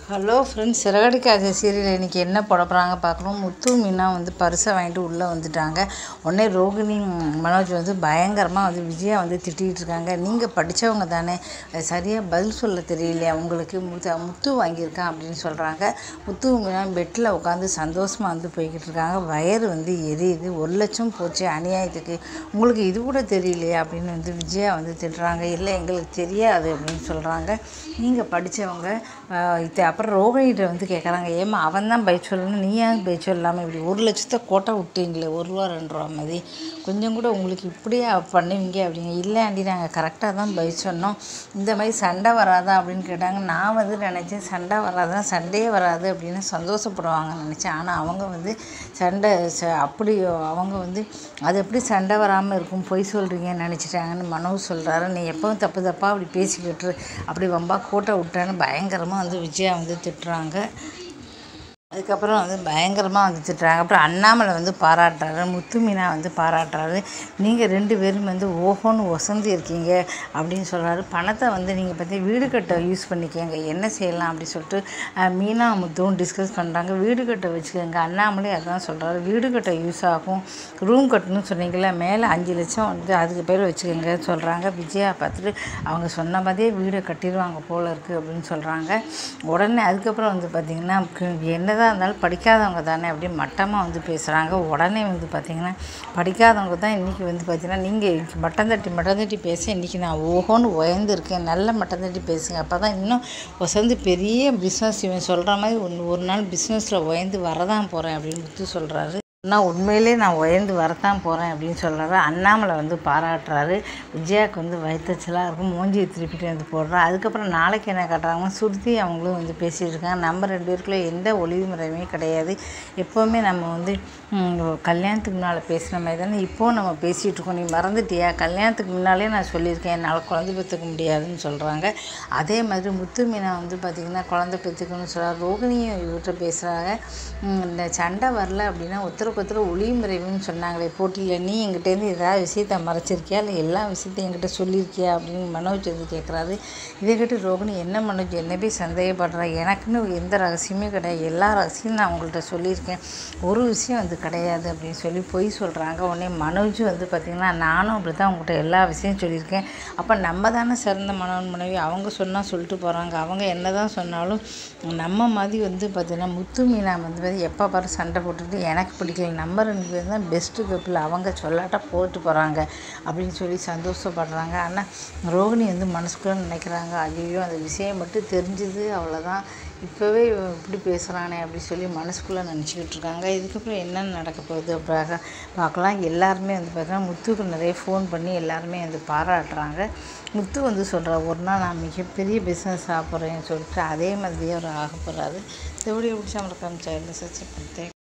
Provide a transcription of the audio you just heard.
Hello friends சிறகடிக்காத serial இன்றைக்கி என்ன போட போகிறாங்க பார்க்கணும் முத்து மீனா வந்து பரிசை வாங்கிட்டு உள்ளே வந்துட்டாங்க உடனே ரோகிணி ம், மனோஜ் வந்து பயங்கரமாக வந்து விஜயா வந்து திட்டிகிட்டு இருக்காங்க நீங்கள் படித்தவங்க தானே சரியாக பதில் சொல்ல தெரியலையா உங்களுக்கு முத்து முத்து வாங்கியிருக்கான் அப்படின்னு சொல்கிறாங்க முத்து மீனா பெட்டில் உட்காந்து சந்தோஷமாக வந்து போய்கிட்டு இருக்காங்க வயறு வந்து எரியுது ஒரு லட்சம் போச்சு அநியாயத்துக்கு உங்களுக்கு இது கூட தெரியலையா அப்படின்னு வந்து விஜயா வந்து திட்டுறாங்க இல்லை எங்களுக்கு தெரியாது அப்படின்னு சொல்கிறாங்க நீங்கள் படித்தவங்க இது அப்புறம் ரோகிணிகிட்ட வந்து கேட்குறாங்க ஏம்மா அவன் தான் பை சொல்லணும் நீ ஏன் பை சொல்லாமல் இப்படி ஒரு லட்சத்தை கோட்டை விட்டீங்களே ஒரு ரூபா ரெண்டு ரூபா மாதிரி கொஞ்சம் கூட உங்களுக்கு இப்படியே பண்ணுவீங்க அப்படிங்க இல்லை ஆண்டி நாங்கள் கரெக்டாக தான் பை சொன்னோம் இந்த மாதிரி சண்டை வராதா அப்படின்னு கேட்டாங்க நான் வந்து நினச்சேன் சண்டை வராதான் சண்டையே வராது அப்படின்னு சந்தோஷப்படுவாங்கன்னு நினச்சேன் ஆனால் அவங்க வந்து சண்டை ச அப்படி அவங்க வந்து அது எப்படி சண்டை வராமல் இருக்கும் பொய் சொல்கிறீங்கன்னு நினச்சிட்டாங்கன்னு மனோஜ் சொல்கிறாரு நீ எப்பவும் தப்பு தப்பாக அப்படி பேசிக்கிட்டு இரு. அப்படி வம்பா கோட்டை விட்டேன்னு பயங்கரமாக வந்து விஜயா வந்து திட்டுறாங்க அதுக்கப்புறம் வந்து பயங்கரமாக வந்து திட்டுறாங்க அப்புறம் அண்ணாமலை வந்து பாராட்டுறாரு முத்து மீனா வந்து பாராட்டுறாரு நீங்கள் ரெண்டு பேரும் வந்து ஓஹோன்னு ஒசந்து இருக்கீங்க அப்படின்னு சொல்கிறாரு பணத்தை வந்து நீங்கள் பற்றி வீடு கட்ட யூஸ் பண்ணிக்கோங்க என்ன செய்யலாம் அப்படி சொல்லிட்டு அஹ், மீனா முத்துவும் டிஸ்கஸ் பண்ணுறாங்க வீடு கட்ட வச்சுக்கோங்க அண்ணாமலை அதான் சொல்கிறாரு வீடு கட்ட யூஸ் ஆகும் ரூம் கட்டணும்னு சொன்னீங்களே மேலே அஞ்சு லட்சம் வந்து அதுக்கு பேர் வச்சுக்கோங்க சொல்கிறாங்க விஜயா பார்த்துட்டு அவங்க சொன்ன மாதிரியே வீடை கட்டிடுவாங்க போல இருக்குது அப்படின்னு சொல்கிறாங்க உடனே அதுக்கப்புறம் வந்து பார்த்திங்கன்னா என்னதான் இருந்தாலும் படிக்காதவங்க தானே அப்படின்னு மட்டமாக வந்து பேசுகிறாங்க உடனே வந்து பார்த்திங்கன்னா படிக்காதவங்க தான் இன்றைக்கி வந்து பார்த்திங்கன்னா நீங்கள் மட்டம் தட்டி மட்டம் தட்டி பேச இன்றைக்கி நான் ஓஹோன்னு உயர்ந்துருக்கேன் நல்ல மட்டம் தட்டி பேசுங்க அப்போ தான் இன்னும் வசந்து பெரிய பிஸ்னஸ் இவன் சொல்கிற மாதிரி ஒன்று ஒரு நாள் பிஸ்னஸில் உயர்ந்து வரதான் போகிறேன் அப்படின்னு முத்து சொல்கிறாரு நான் உண்மையிலே நான் உயர்ந்து வரத்தான் போகிறேன் அப்படின்னு சொல்கிறாரு அண்ணாமலை வந்து பாராட்டுறாரு விஜயாவுக்கு வந்து வயிற்றுச்சலாக இருக்கும் மூஞ்சியை திருப்பிட்டு வந்து போடுறா அதுக்கப்புறம் நாளைக்கு என்ன காட்டுறாங்கன்னா சுருதி அவங்களும் வந்து பேசிகிட்டு இருக்காங்க நம்ம ரெண்டு பேருக்குள்ள எந்த ஒளிவு முறையுமே கிடையாது எப்போவுமே நம்ம வந்து ம், கல்யாணத்துக்கு முன்னால் பேசின மாதிரி தானே இப்போவும் நம்ம பேசிகிட்டு இருக்கோம் நீ மறந்துட்டியா கல்யாணத்துக்கு முன்னாலே நான் சொல்லியிருக்கேன் என்னால் குழந்தை பெற்றுக்க முடியாதுன்னு சொல்கிறாங்க அதே மாதிரி முத்து மீனா வந்து பார்த்திங்கன்னா குழந்தை பெற்றுக்கணும்னு சொல்கிறார் ரோகிணியும் இவர்கிட்ட பேசுகிறாங்க இந்த சண்டை வரல அப்படின்னா ஒருத்தருக்கு ஒருத்தர் ஒளிமுறைவுன்னு சொன்னாங்களே போட்டியில் நீ எங்கிட்டேருந்து ஏதாவது விஷயத்த மறைச்சிருக்கியா இல்லை எல்லா விஷயத்தையும் என்கிட்ட சொல்லியிருக்கியா அப்படின்னு மனோஜ் வந்து கேட்குறாரு இதை கேட்டு ரோகிணி என்ன மனோஜ் என்ன போய் சந்தேகப்படுற எனக்குன்னு எந்த ரகசியமே கிடையாது எல்லா ரகசியமும் நான் உங்கள்கிட்ட சொல்லியிருக்கேன் ஒரு விஷயம் வந்து கிடையாது அப்படின்னு சொல்லி பொய் சொல்கிறாங்க உடனே மனோஜ் வந்து பார்த்திங்கன்னா நானும் அப்படி தான் உங்கள்கிட்ட எல்லா விஷயம் சொல்லியிருக்கேன் அப்போ நம்ம தானே சிறந்த மனவன் மனைவி அவங்க சொன்னால் சொல்லிட்டு போகிறாங்க அவங்க என்ன தான் சொன்னாலும் நம்ம மாதிரி வந்து பார்த்திங்கன்னா முத்து மீனா வந்து வந்து எப்போ பாரு சண்டை போட்டுட்டு எனக்கு பிடிக்கல நம்ம ரெண்டு பேர் தான் பெஸ்ட்டு கப்பில் அவங்க சொல்லாட்டா போட்டு போகிறாங்க அப்படின்னு சொல்லி சந்தோஷப்படுறாங்க ஆனால் ரோகிணி வந்து மனசுக்குள்ள நினைக்கிறாங்க ஐயோ அந்த விஷயம் மட்டும் தெரிஞ்சுது அவ்வளோதான் இப்போவே இவன் இப்படி பேசுகிறானே அப்படி சொல்லி மனசுக்குள்ளே நினச்சிக்கிட்டு இருக்காங்க இதுக்கப்புறம் என்னென்ன நடக்க போகுது அப்படியாக பார்க்கலாம் எல்லாருமே வந்து பார்த்தீங்கன்னா முத்துக்கு நிறைய ஃபோன் பண்ணி எல்லாருமே வந்து பாராட்டுறாங்க முத்து வந்து சொல்கிறா ஒரு நாள் நான் மிகப்பெரிய பிஸ்னஸ் ஆக போகிறேன்னு சொல்லிட்டு அதே மாதிரியே அவர் ஆக போகிறாரு இந்த வீடியோ பிடிச்சா மறக்காம சேனல் சப்ஸ்கிரைப் பண்ணிட்டேன்